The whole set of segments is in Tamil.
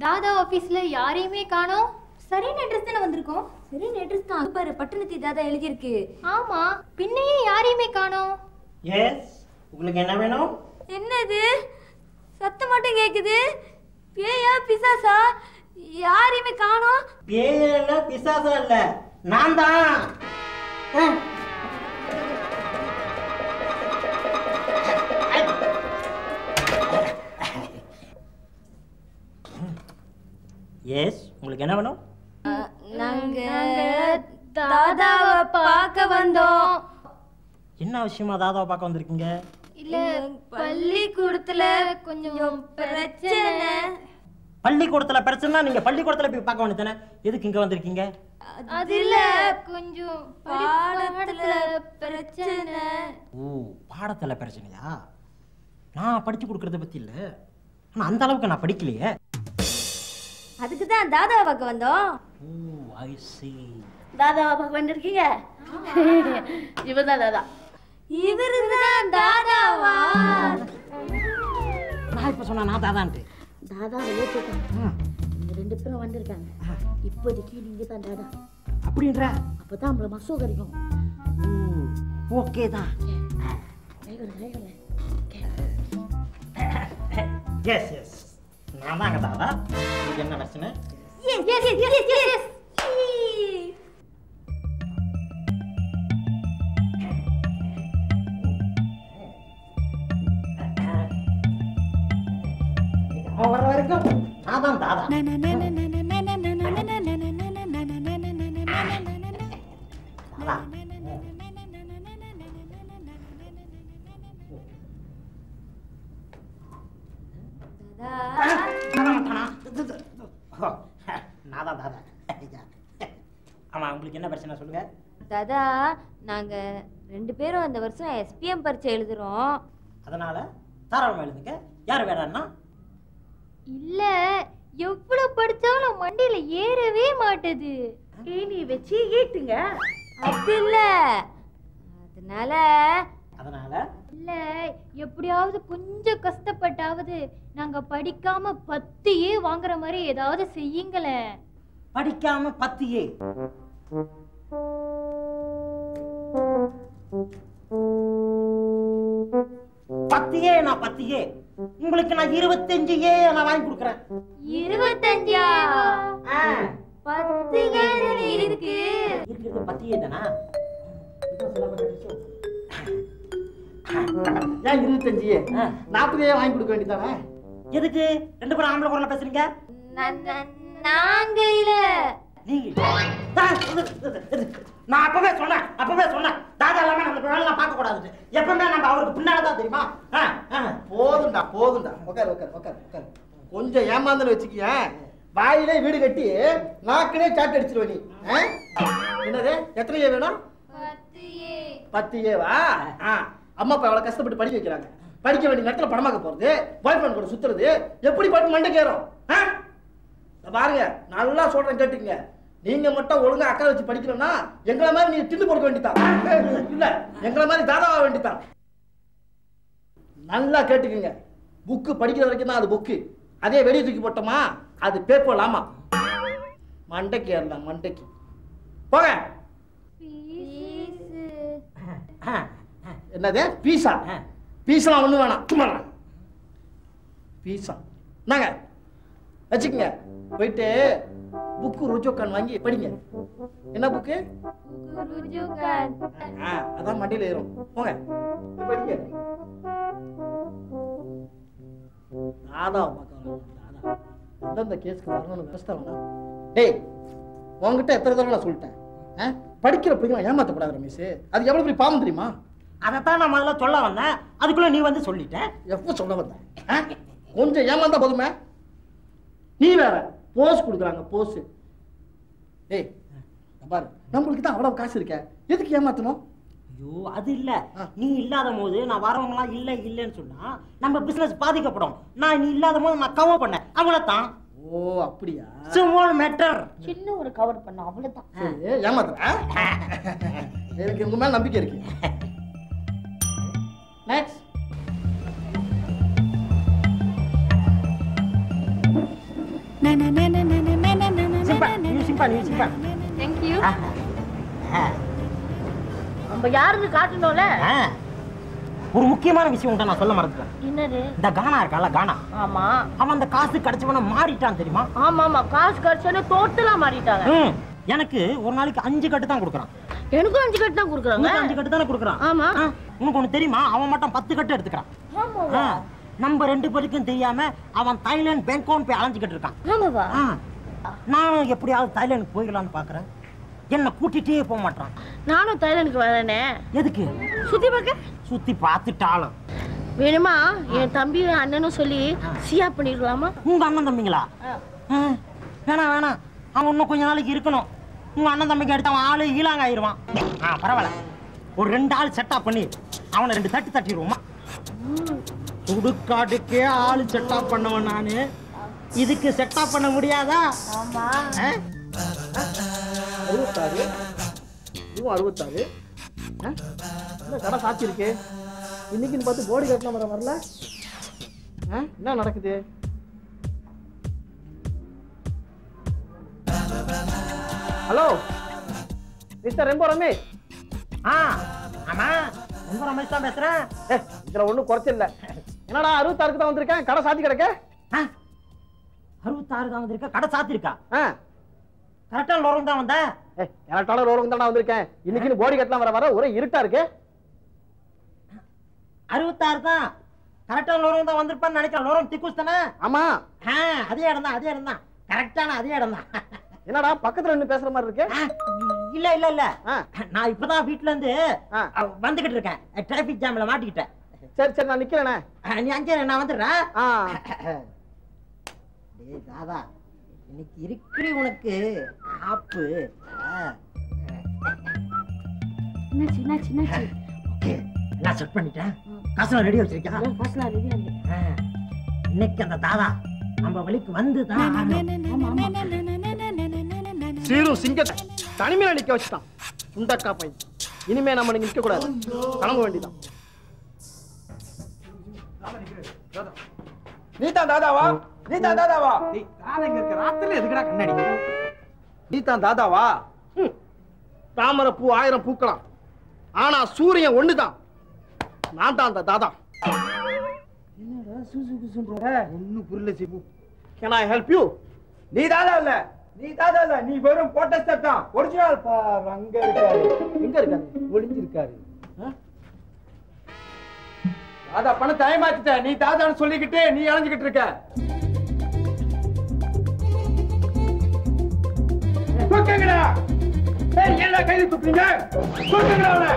தாதா ஆபீஸ்ல யாரையுமே காணோம் சரியான அட்ரஸ் தானே வந்திருக்கோம் சரியான அட்ரஸ் தான் அது பாரு பட்டணத்தி தாதா எழுதியிருக்கு ஆமா பின்னையே யாரையுமே காணோம் எஸ் உங்களுக்கு என்ன வேணும் என்னது சத்தம் மட்டும் கேக்குது பேயா பிசாசா யாரையுமே காணோம் பேய இல்ல பிசாசம் இல்ல நான் தான் எஸ் உங்களுக்கு என்ன வேணும் நாங்க தாதாவை பார்க்க வந்தோம் என்ன விஷயமா தாதாவை பார்க்க வந்திருக்கீங்க இல்ல பள்ளிக்கூடத்துல கொஞ்சம் பிரச்சனை பள்ளிக்கூடத்துல பிரச்சனை நீங்க பள்ளிக்கூடத்துல போய் பார்க்க வேண்டியதானே எதுக்கு இங்க வந்திருக்கீங்க அது இல்ல கொஞ்சம் பாடத்துல பிரச்சனை ஓ பாடத்துல பிரச்சனையா நான் படிச்சு கொடுக்கறத பத்தி இல்ல ஆனா அந்த அளவுக்கு நான் படிக்கலையே அதுக்கு தான் தாதாவை பார்க்க வந்தோம் ஓ ஐ see தாதாவை பார்க்க வந்திருக்கீங்க இவர் தான் தாதா இவரு தான் தாதாவா நான் இப்ப சொன்னா நான் தாதான்ட்டு தாதா வெளியே போயிட்டாங்க ம், நீங்க ரெண்டு பேரும் வந்திருக்காங்க இப்போதைக்கு நீங்க தான் தாதா அப்படின்ற அப்பதான் நம்மள மசோ கிடைக்கும் ஓ ஓகே தான் கைகளை கைகளை எஸ் எஸ் நான் தாங்க தாதா உங்களுக்கு என்ன பிரச்சனை yes yes yes yes yes அவன் வர வரைக்கும் நான் தான் தாதா தாதா தாதா மச்சானா. ஓ, நான் தான் தாதா ஆமா உங்களுக்கு என்ன பிரச்சனை சொல்லுங்க தாதா நாங்க ரெண்டு பேரும் இந்த வருஷம் எஸ்பிஎம் பரீட்சை எழுதுறோம் அதனால தாராளமா எழுதுங்க யார் வேறான்னா இல்ல எவ்வளவு படிச்சாலும் மண்டையில ஏறவே மாட்டுது ஏணி வச்சு ஈட்டுங்க அது இல்ல அதனால அதனால இல்ல எப்படியாவது கொஞ்சம் கஷ்டப்பட்டாவது நாங்க படிக்காம பத்தியே வாங்குற மாதிரி ஏதாவது செய்யுங்களேன் படிக்காம பத்தியே பத்தியே நான் பத்தியே உங்களுக்கு நான் இருபத்தஞ்சு ஏ நான் வாங்கி கொடுக்குறேன் இருபத்தஞ்சா ஆ, பத்து ஏன் இருக்கு இருக்கிறது பத்தியே தானா இதான் சொல்லாம போயிடுச்சோ? ஏன் இருபத்தஞ்சு ஆ, நாற்பதே வாங்கி கொடுக்க வேண்டியதானே எதுக்கு ரெண்டு பேரும் ஆம்பளை குரல்ல பேசுறீங்க ந- ந- நாங்க இல்ல நீங்க ஆ, இது, இது, இது. நான் அப்பவே சொன்னேன் அப்பவே சொன்னேன் தாதா இல்லாம நம்ம வேலை பார்க்க கூடாது எப்பவுமே நம்ம அவருக்கு பின்னால தான் தெரியுமா ஆ, ஆ. போதும்டா போதும்டா உட்கார் உட்கார் உட்கார் உட்கார் கொஞ்சம் ஏமாந்தன்னு வச்சுக்கியேன் வாயிலே வீடு கட்டி நாக்கிலே சாட்டு அடிச்சிருவ நீ ஆ? என்னது எத்தனை ஏ வேணும் பத்து ஏவா ஆ அம்மா அப்பா எவ்வளவு கஷ்டப்பட்டு படிக்க வைக்கிறாங்க படிக்க வேண்டிய நேரத்துல படமாக்க போறது பாய் ஃப்ரெண்ட் கூட சுத்துறது எப்படி பாட்டு மண்டைக்கு ஏறும் ஆ? இத பாருங்க நல்லா சொல்றேன் கேட்டுங்க நீங்க மட்டும் ஒழுங்கா அக்கறை வச்சு படிக்கணும்னா எங்களை மாதிரி நீங்க திண்டு போட வேண்டியதான் இல்ல எங்களை மாதிரி தாதாவா வேண்டியதான் நல்லா கேட்டுக்குங்க புக்கு படிக்கிற வரைக்கும் தான் அது புக்கு அதே வெளியே தூக்கி போட்டோமா அது பேப்பர் லாமா மண்டைக்கு ஏறலாம் மண்டைக்கு போங்க ஆ, என்னது பீஸா ஆ. பீஸெல்லாம் ஒன்றும் வேணாம் சும்மா பீஸா என்னங்க வச்சுக்கோங்க போயிட்டு புக்கு ருஜோக்கான் வாங்கி படிங்க என்ன புக்கு ஆ அதான் மண்டியில் ஏறும் போங்க போய் படிங்க தாதா பார்க்கலாம் தாதா எந்தெந்த கேஸ்க்கு வரணும்னு விவசாய வேணாம் டேய் உன்கிட்ட எத்தனை தடவை நான் சொல்லிட்டேன் ஆ படிக்கிற பிள்ளைங்க ஏமாத்தக்கூடாது ரமேஷ் அது எவ்வளோ பெரிய பாவம் தெரியுமா அதைத்தான் நான் முதல்ல சொல்ல வந்தேன் அதுக்குள்ள நீ வந்து சொல்லிட்ட எப்போ சொல்ல வந்தேன் ஆ? கொஞ்சம் ஏமாந்தா போதுமே நீ வேற போஸ் கொடுக்குறாங்க போஸ் ஏய் இங்க பாரு நம்மளுக்கு தான் அவ்வளவு காசு இருக்க எதுக்கு ஏமாத்தணும் ஐயோ அது இல்ல ஆ. நீ இல்லாத போது நான் வரவங்களாம் இல்ல இல்லைன்னு சொன்னா நம்ம பிசினஸ் பாதிக்கப்படும் நான் நீ இல்லாத போது நான் கவர் பண்ணேன் அவ்வளவுதான் ஓ அப்படியா ஸ்மால் மேட்டர் சின்ன ஒரு கவர் பண்ண அவ்வளவுதான் சரி ஏமாத்துறேன் எனக்கு உங்க மேல நம்பிக்கை இருக்கு நெக்ஸ்ட் na சிம்பா நீ சிம்பா நீ சிம்பா தேங்க்யூ நம்ம யாருக்கு காட்டணும்ல ஆ. ஒரு முக்கியமான விஷயம் உண்டா நான் சொல்ல மறந்துட்டேன் என்னது இந்த கானா இருக்கான்ல கானா ஆமா அவன் அந்த காசு கிடைச்சவன மாறிட்டான் தெரியுமா ஆமா ஆமா காசு கிடைச்சோன்னு டோட்டலா மாறிட்டாங்க ம். எனக்கு ஒரு நாளைக்கு அஞ்சு கட்டு தான் கொடுக்குறான் எனக்கும் அஞ்சு கட்டு தான் கொடுக்குறாங்க உனக்கு அஞ்சு கட்டு தானே கொடுக்குறான் ஆமா. ஆ, உனக்கு ஒண்ணு தெரியுமா அவன் மட்டும் பத்து கட்டு எடுத்துக்கிறான் ஆமாவா ஆ, நம்ம ரெண்டு பேருக்கும் தெரியாம அவன் தாய்லாந்து பேங்காக் போய் அலைஞ்சுக்கிட்டு இருக்கான் ஆமாவா ஆ, நானும் எப்படியாவது தாய்லாந்து போயிடலாம்னு பாக்குறேன் என்ன கூட்டிட்டே போக மாட்டான் நானும் தைலனுக்கு வரேனே எதுக்கு சுத்தி பார்க்க சுத்தி பார்த்துட்டாலும் வேணுமா என் தம்பி அண்ணனும் சொல்லி சியா பண்ணிடலாமா உங்க அண்ணன் தம்பிங்களா ஆ, வேணாம் வேணாம் அவன் இன்னும் கொஞ்ச நாளைக்கு இருக்கணும் உங்க அண்ணன் தம்பிக்கு எடுத்து அவன் ஆளு ஈலாங்க ஆயிருவான் ஆ பரவாயில்ல ஒரு ரெண்டு ஆள் செட்டப் பண்ணி அவனை ரெண்டு தட்டு தட்டிடுவோமா சுடுகாட்டுக்கே ஆளு செட்டப் பண்ணவன் நானு இதுக்கு செட்டப் பண்ண முடியாதா ஆமா ஆ? அறுபத்தாறு இதுவும் அறுபத்தாறு ஆ? என்ன கடை சாத்தி இருக்கு இன்னைக்குன்னு பார்த்து போடி கட்டலாம் வர வரல ஆ? என்ன நடக்குது ஹலோ மிஸ்டர் ரெம்போ ரமேஷ் ஆ ஆமா ரொம்ப ரமேஷ் தான் பேசுறேன் ஏ இதுல ஒண்ணும் குறைச்சல் இல்ல என்னடா அறுபத்தாறுக்கு தான் வந்திருக்கேன் கடை சாத்தி கிடக்க ஆ, அறுபத்தாறு தான் வந்திருக்கா கடை சாத்திருக்கா ஆ கரெக்டா லோரம் தான் வந்த ஏ எனக்கான ரோகம் தான் வந்திருக்கேன் இன்னைக்குன்னு போடி கட்டலாம் வர வர ஒரே இருட்டா இருக்கு அறுபத்தாறு தான் கரெக்டா லோரம் தான் வந்திருப்பான்னு நினைக்கிறேன் லோரம் திக்குஸ் தானே ஆமா ஆ, அதே இடம் தான் அதே இடம் தான் கரெக்டான அதே இடம் தான் என்னடா பக்கத்துல நின்னு பேசுற மாதிரி இருக்கு இல்ல இல்ல இல்ல ஆ. நான் இப்பதான் வீட்ல இருந்து ஆ. அ, வந்துகிட்டு இருக்கேன் டிராபிக் ஜாம்ல மாட்டிக்கிட்டேன் சரி சரி நான் நிக்கிறேனே அ, நீ அங்கே இரு, நான் வந்துடுறேன் ஆ டேய் தாதா இன்னைக்கு இருக்கிற உனக்கு ஆப்பு ஆ. என்னாச்சு என்னாச்சு என்னாச்சு ஓகே எல்லாம் செட் பண்ணிட்டேன் காசுலாம் ரெடி வச்சிருக்கா காசுலாம் ரெடியா இருக்கு ஆ. இன்னைக்கு அந்த தாதா நம்ம வழிக்கு வந்து தான் சீரும் சிங்கத்தை தனிமையில நிக்க வச்சுட்டான் சுண்டக்கா பையன் இனிமே நம்ம நீங்க நிக்க கூடாது கிளம்ப வேண்டியதான் நீதான் தாதாவா நீதான் தாதாவா கண்ணாடி நீதான் தாதாவா தாமரை பூ ஆயிரம் பூக்கலாம் ஆனா சூரியன் ஒண்ணுதான் நான் தான் அந்த தாதா ஒண்ணும் புரியல Sibu can I help you நீ தாதா இல்ல நீ தாதா இல்ல நீ வெறும் போட்டஸ்டர் தான் ஒரிஜினல் பார் அங்க இருக்காரு எங்க இருக்காரு ஒளிஞ்சிருக்காரு தாதா பணத்தை ஏமாத்திட்ட நீ தாதான்னு சொல்லிக்கிட்டு நீ அலைஞ்சுக்கிட்டு இருக்க தூக்குங்கடா ஏய் என்ன கைது தூக்குறீங்க தூக்குங்கடா அவனை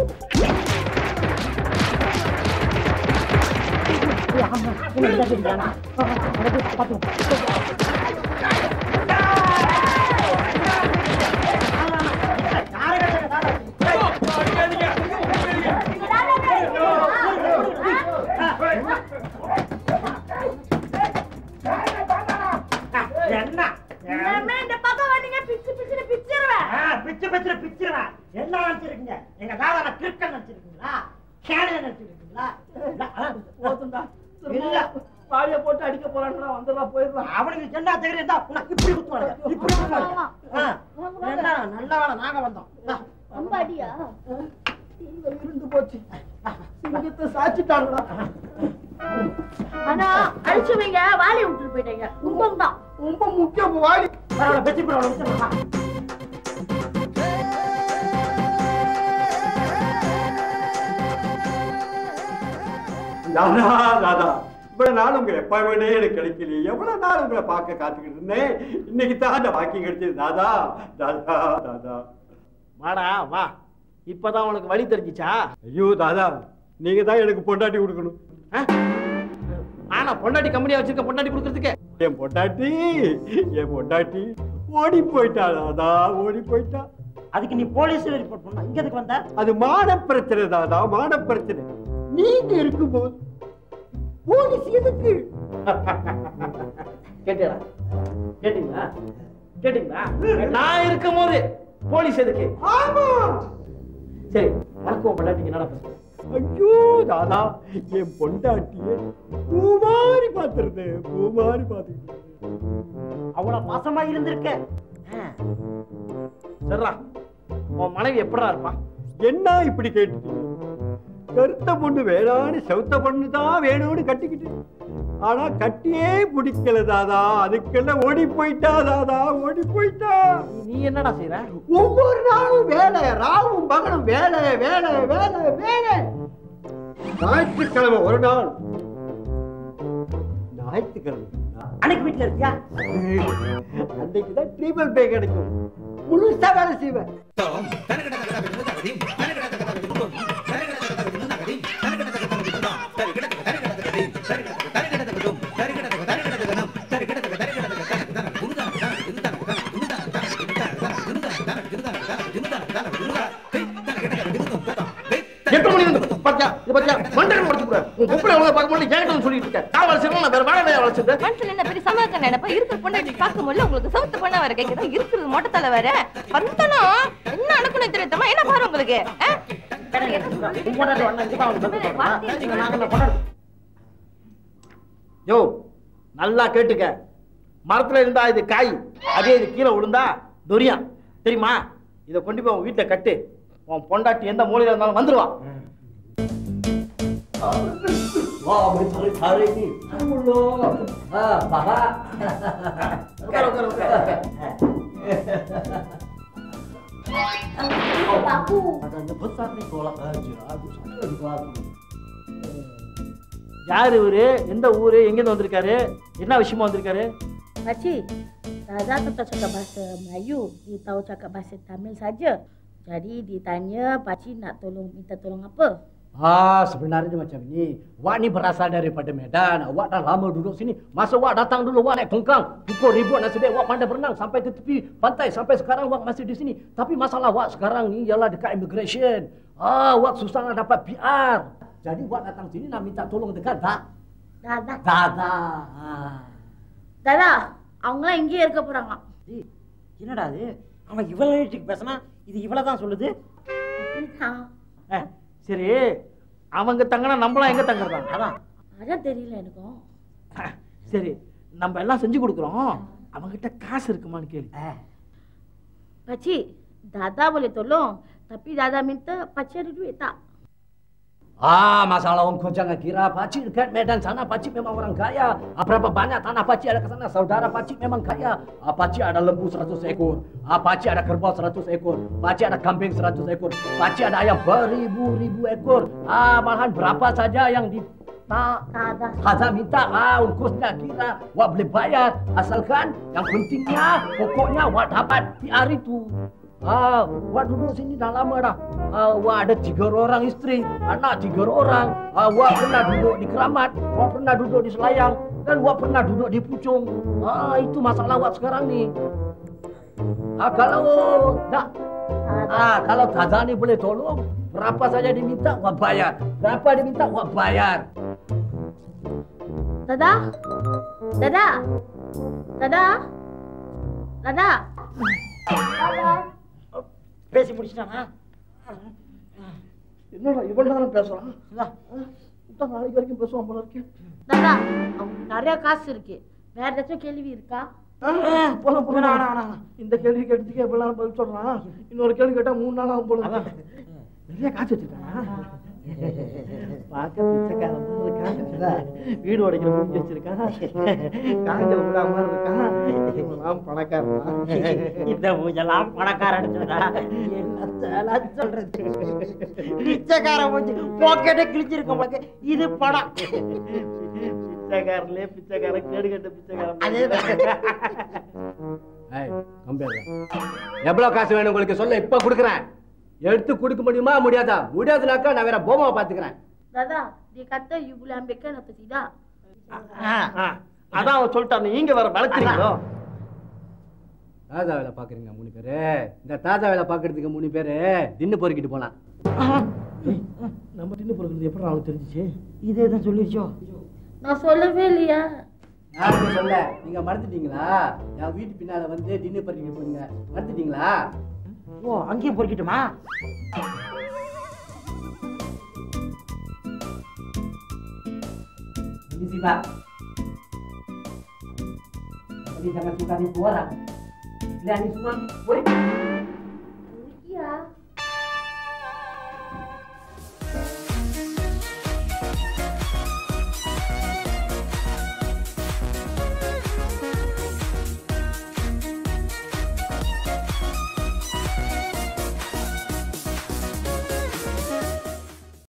என்ன இந்த பக்கம் வந்தீங்க பிச்சு பிச்சு பிச்சிருவேன் ஆ, பிச்சு பிச்சு பிச்சிருவேன் என்ன நினைச்சிருக்கீங்க எங்க தாதாவை கிறுக்கன் நினைச்சிருக்கீங்களா கேனைய நினைச்சிருக்கீங்களா இல்ல, ஆ, போதும்டா இல்ல. வாய போட்டு அடிக்க போறான்டா வந்துடா போயிடலாம் அவனுக்கு என்ன தெரியும் இந்தா, உனக்கு இப்படி குத்துவாங்க இப்படி குத்துவாங்க ஆ, என்ன நல்ல வேலை நாங்க வந்தோம் இந்தா. ரொம்ப அடியா இருந்து போச்சு சிங்கத்தை சாச்சிட்டாங்கடா ஆனா அழிச்சுவீங்க வாலி விட்டுட்டு போயிட்டீங்க கும்பம் தான் ரொம்ப முக்கியம் வாடி பரவாயில்ல வெற்றி பரவாயில்ல தாதா தாதா இவ்வளவு நாள் உங்க அப்பாயின்மெண்டே எனக்கு கிடைக்கலையே எவ்வளவு நாள் உங்களை பார்க்க காத்துக்கிட்டு இருந்தேன் இன்னைக்கு தான் அந்த பாக்கியம் கிடைச்சது தாதா தாதா தாதா வாடா வா இப்பதான் உனக்கு வழி தெரிஞ்சிச்சா ஐயோ தாதா நீங்க தான் எனக்கு பொண்டாட்டி கொடுக்கணும் ஆ? ஆனா பொண்டாட்டி கம்பெனியா வச்சிருக்க பொண்டாட்டி கொடுக்கறதுக்கு என் பொண்டாட்டி என் பொண்டாட்டி ஓடி போயிட்டா தாதா ஓடி போயிட்டா அதுக்கு நீ போலீஸ்ல ரிப்போர்ட் பண்ண இங்க எதுக்கு வந்த அது மான பிரச்சனை தாதா மான பிரச்சனை நீங்க இருக்கும்போது போலீஸ் எதுக்கு கேட்டியா கேட்டீங்களா கேட்டீங்களா நான் இருக்கும் போது போலீஸ் எதுக்கு ஆமா சரி உனக்கு உன் பொண்டாட்டிக்கு என்னடா பிரச்சனை ஐயோ தாதா என் பொண்டாட்டிய பூமாரி பார்த்துருந்தேன் பூமாரி பார்த்துக்கிட்டு அவ்வளவு பாசமா இருந்திருக்க ஆ. சரிடா உன் மனைவி எப்படா இருப்பா என்ன இப்படி கேட்டுட்டீங்க கருத்த பொண்ணு வேணான்னு செவுத்த பொண்ணு தான் வேணும்னு கட்டிக்கிட்டு ஆனா கட்டியே பிடிக்கல தாதா அதுக்கெல்லாம் ஓடி போயிட்டா தாதா ஓடி போயிட்டா நீ என்னடா செய்யற ஒவ்வொரு நாளும் வேலை ராவும் பகலும் வேலை வேலை வேலை வேலை ஞாயிற்றுக்கிழமை ஒரு நாள் ஞாயிற்றுக்கிழமை அன்னைக்கு வீட்டுல இருக்கியா அன்னைக்கு தான் ட்ரீபிள் பே கிடைக்கும் முழுசா வேலை செய்வேன் எட்டு மணி வந்து பாத்தியா இது பாத்தியா மண்டலம் முடிச்சு கூட உன் குப்பரை எவ்வளவு பார்க்க முடியல ஏகிட்ட சொல்லிட்டு இருக்கேன் நான் வளர்ச்சிருக்கேன் நான் வேற வேலை வேலை வளர்ச்சிருக்கேன் மனசுல என்ன பெரிய சமாதானம் நினைப்பா இருக்கிற பொண்டாட்டி பார்க்க முடியல உங்களுக்கு சவுத்து பொண்ணா வர கேக்குதா இருக்கிறது மொட்டை தலை வேற வந்தனா என்ன அனுக்கணும் தெரியுமா என்ன பாரு உங்களுக்கு ஆ? உன் பொண்டாட்டி வந்தா இங்க தான் வந்து படுத்து போடுறா. இங்க நாங்க என்ன பொண்டாட்டி யோ நல்லா கேட்டுக்க மரத்துல இருந்தா இது காய் அதே இது கீழே விழுந்தா தொரியா தெரியுமா இதை கொண்டு போய் உன் வீட்டை கட்டு உன் பொண்டாட்டி எந்த மூலையில இருந்தாலும் வந்துருவா உட்காரு, உட்காரு, உட்காரு. யாரு இவரு எந்த ஊரு எங்கிருந்து வந்திருக்காரு என்ன விஷயமா வந்திருக்காரு Pakcik, Zaza tu tak cakap bahasa Melayu. Dia tahu cakap bahasa Tamil saja. Jadi dia tanya pakcik nak tolong minta tolong apa? Ah, sebenarnya macam ini. Wak ni berasal daripada Medan. Wak dah lama duduk sini. Masa Wak datang dulu, Wak naik tongkang. Pukul ribut nasib baik Wak pandai berenang sampai ke tepi pantai. Sampai sekarang Wak masih di sini. Tapi masalah Wak sekarang ni ialah dekat immigration. Ah, Wak susah nak dapat PR. Jadi Wak datang sini nak minta tolong dekat tak? Zaza. Dada. Ah. Zaza, அவங்களாம் இங்கேயே இருக்க போறாங்க ஏய், என்னடா இது அவன் இவ்வளவு நேரத்துக்கு பேசினா இது இவ்வளவு தான் சொல்லுது அப்படிதான் அஹ், சரி அவங்க தங்கினா நம்மளாம் எங்க தங்குறதா அதான் அதான் தெரியல எனக்கும் அஹ், சரி நம்ம எல்லாம் செஞ்சு கொடுக்குறோம் அவங்ககிட்ட காசு இருக்குமான்னு கேளு Pakcik, Dada boleh tolong. Tapi Dada minta pakcik ada duit tak? Ah, masalah Om kau jangan kira Pakcik dekat Medan sana Pakcik memang orang kaya. Ah, berapa banyak tanah Pakcik ada ke sana? Saudara Pakcik memang kaya. Ah, Pakcik ada lembu 100 ekor. Ah, Pakcik ada kerbau 100 ekor. Pakcik ada kambing 100 ekor. Pakcik ada ayam beribu-ribu ekor. Ah, malahan berapa saja yang di tak Tak ada. Haza minta ah ongkos nak kira Wak boleh bayar Asalkan yang pentingnya Pokoknya Wak dapat PR itu Ah, Wak duduk sini dah lama dah ah, Wak ada tiga orang isteri Anak tiga orang ah, Wak pernah duduk di Keramat Wak pernah duduk di Selayang Dan Wak pernah duduk di Puchong ah, Itu masalah Wak sekarang ni ah, Kalau tak Ah, kalau Taza ni boleh tolong, berapa saja diminta, Wak bayar. Berapa diminta, Wak bayar. Dada? Dada? Dada? Dada? பேசி முடிச்சிட்டானா என்னடா இவ்வளவு நேரம் பேசுறான் இதான் நாளைக்கு வரைக்கும் பேசுவான் போல இருக்கேன் Dada, அவங்களுக்கு நிறைய காசு இருக்கு வேற ஏதாச்சும் கேள்வி இருக்கா போலாம் போலாம் இந்த கேள்வி கேட்டதுக்கு எவ்வளவு நேரம் பதில் சொல்றான் இன்னொரு கேள்வி கேட்டா மூணு நாள் ஆகும் போல இருக்கு. நிறைய காசு வச்சிருக்கானா பார்க்க பிச்சைக்காரன் மாதிரி இருக்கான் வீடு உடைக்கிற மூஞ்சி வச்சிருக்கான் காஞ்ச விடா மாதிரி இருக்கான் இவன்லாம் பணக்காரன் இந்த மூஞ்செல்லாம் பணக்காரன் சொல்றா என்னத்தெல்லாம் சொல்றது பிச்சைக்கார மூஞ்சி பாக்கெட்டே கிழிச்சிருக்க உங்களுக்கு இது பணம் பிச்சைக்காரன்லயே பிச்சைக்காரன் கேடு கட்ட பிச்சைக்காரன் அதேதான். ஏய், கம்பேர் எவ்வளவு காசு வேணும் உங்களுக்கு சொல்ல இப்ப கொடுக்குறேன் எடுத்து கொடுக்க முடியுமா முடியாதா முடியாதுனாக்கா நான் வேற போமாவை பாத்துக்கிறேன் Dada, dia kata you boleh ambilkan atau tidak? ஆ, அதான் அவன் சொல்லிட்டான் நீங்க வேற வளர்க்குறீங்களோ தாதா வேலை பாக்குறீங்க மூணு பேரு இந்த தாதா வேலை பாக்குறதுக்கு மூணு பேரு தின்னு பொறுக்கிட்டு போலாம் நம்ம தின்னு பொறுக்கிறது எப்படி அவனுக்கு தெரிஞ்சிச்சு இதே தான் சொல்லிருச்சோ நான் சொல்லவே இல்லையா யாருக்கு சொல்ல நீங்க மறந்துட்டீங்களா என் வீட்டு பின்னால வந்து தின்னு பொறுக்கிட்டு போறீங்க மறந்துட்டீங்களா ஓ அங்கேயும் பொறுக்கிட்டுமா Permisi, Pak. Tapi jangan suka nipu orang. Lihat ini semua, boleh? Iya.